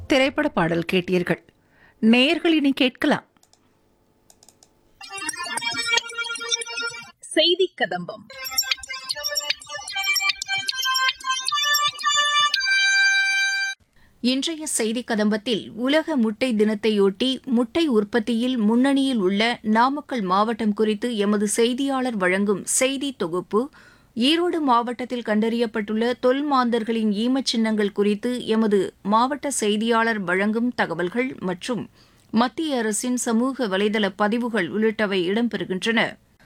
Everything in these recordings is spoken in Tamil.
திரைப்பட பாடல் கேட்டீர்கள் நேயர்கள் இனி கேட்கலாம் செய்தி கதம்பம் இன்றைய செய்தி கதம்பத்தில் உலக முட்டை தினத்தையொட்டி முட்டை உற்பத்தியில் முன்னணியில் உள்ள நாமக்கல் மாவட்டம் குறித்து எமது செய்தியாளர் வழங்கும் செய்தி தொகுப்பு ஈரோடு மாவட்டத்தில் கண்டறியப்பட்டுள்ள தொல்மாந்தர்களின் ஈமச் சின்னங்கள் குறித்து எமது மாவட்ட செய்தியாளர் வழங்கும் தகவல்கள் மற்றும் மத்திய அரசின் சமூக வலைதள பதிவுகள் உள்ளிட்டவை இடம்பெறுகின்றன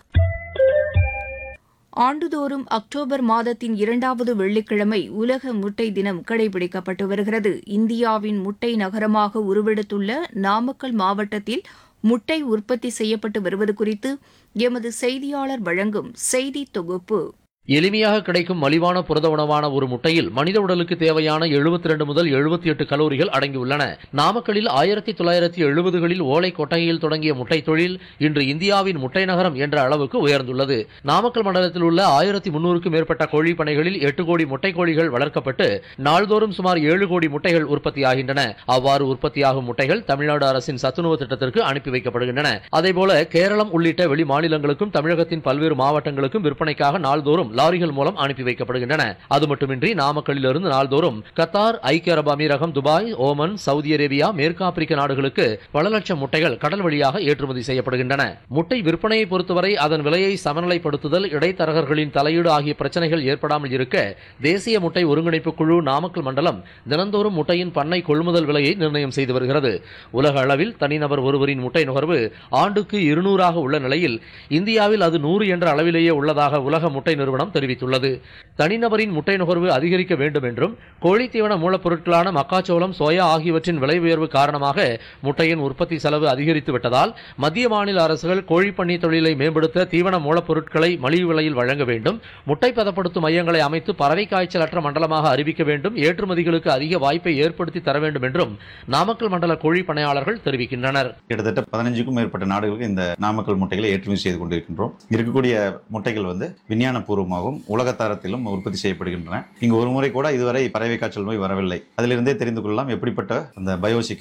ஆண்டுதோறும் அக்டோபர் மாதத்தின் இரண்டாவது வெள்ளிக்கிழமை உலக முட்டை தினம் கடைபிடிக்கப்பட்டு வருகிறது இந்தியாவின் முட்டை நகரமாக உருவெடுத்துள்ள நாமக்கல் மாவட்டத்தில் முட்டை உற்பத்தி செய்யப்பட்டு வருவது குறித்து எமது செய்தியாளர் வழங்கும் செய்தி தொகுப்பு எளிமையாக கிடைக்கும் மலிவான புரத உணவான ஒரு முட்டையில் மனித உடலுக்கு தேவையான 72 முதல் 78 எட்டு கலோரிகள் அடங்கியுள்ளன நாமக்கலில் ஆயிரத்தி தொள்ளாயிரத்தி எழுபதுகளில் ஓலை கொட்டகையில் தொடங்கிய முட்டை தொழில் இன்று இந்தியாவின் முட்டை நகரம் என்ற அளவுக்கு உயர்ந்துள்ளது நாமக்கல் மண்டலத்தில் உள்ள ஆயிரத்தி முன்னூறுக்கும் மேற்பட்ட கோழி பண்ணைகளில் எட்டு கோடி முட்டை கோழிகள் வளர்க்கப்பட்டு நாள்தோறும் சுமார் ஏழு கோடி முட்டைகள் உற்பத்தியாகின்றன அவ்வாறு உற்பத்தியாகும் முட்டைகள் தமிழ்நாடு அரசின் சத்துணவு திட்டத்திற்கு அனுப்பி வைக்கப்படுகின்றன அதேபோல கேரளம் உள்ளிட்ட வெளி மாநிலங்களுக்கும் தமிழகத்தின் பல்வேறு மாவட்டங்களுக்கும் விற்பனைக்காக நாள்தோறும் லாரிகள் மூலம் அனுப்பி வைக்கப்படுகின்றன அது மட்டுமின்றி நாமக்கல்லிலிருந்து நாள்தோறும் கத்தார் ஐக்கிய அரபு அமீரகம் துபாய் ஓமன் சவுதி அரேபியா மேற்கு ஆப்பிரிக்க நாடுகளுக்கு பல லட்சம் முட்டைகள் கடல் வழியாக ஏற்றுமதி செய்யப்படுகின்றன முட்டை விற்பனையை பொறுத்தவரை அதன் விலையை சமநிலைப்படுத்துதல் இடைத்தரகர்களின் தலையீடு ஆகிய பிரச்சனைகள் ஏற்படாமல் இருக்க தேசிய முட்டை ஒருங்கிணைப்பு குழு நாமக்கல் மண்டலம் தினந்தோறும் முட்டையின் பண்ணை கொள்முதல் விலையை நிர்ணயம் செய்து வருகிறது உலக அளவில் தனிநபர் ஒருவரின் முட்டை நுகர்வு ஆண்டுக்கு இருநூறாக உள்ள நிலையில் இந்தியாவில் அது நூறு என்ற அளவிலேயே உள்ளதாக உலக முட்டை நிறுவனம் தெரிவித்துள்ளது தனிநபரின் முட்டை நுகர்வு அதிகரிக்க வேண்டும் என்றும் கோழித்தீவன மூலப்பொருட்களான மக்காச்சோளம் சோயா ஆகியவற்றின் விலை உயர்வு காரணமாக முட்டையின் உற்பத்தி செலவு அதிகரித்து விட்டதால் மத்திய மாநில அரசுகள் கோழிப்பண்ணி தொழிலை மேம்படுத்த தீவன மூலப்பொருட்களை மலிவு விலையில் வழங்க வேண்டும் முட்டை பதப்படுத்தும் மையங்களை அமைத்து பறவை காய்ச்சலற்ற மண்டலமாக அறிவிக்க வேண்டும் ஏற்றுமதிகளுக்கு அதிக வாய்ப்பை ஏற்படுத்தி தர வேண்டும் என்றும் நாமக்கல் மண்டல கோழி பண்ணையாளர்கள் தெரிவிக்கின்றனர் கிட்டத்தட்ட பதினஞ்சுக்கும் மேற்பட்ட நாடுகளுக்கு இந்த நாமக்கல் முட்டைகளை ஏற்றுமதி செய்து கொண்டிருக்கின்றோம் இருக்கக்கூடிய முட்டைகள் வந்து விஞ்ஞானபூர்வமாகவும் உலக தரத்திலும் உற்பத்தி செய்யப்படுகின்றன இங்கு ஒரு முறை கூட இதுவரை பறவை காய்ச்சல் நோய் வரவில்லை அதிலிருந்தே தெரிந்து கொள்ளலாம் எப்படிப்பட்ட அந்த பயோசிக்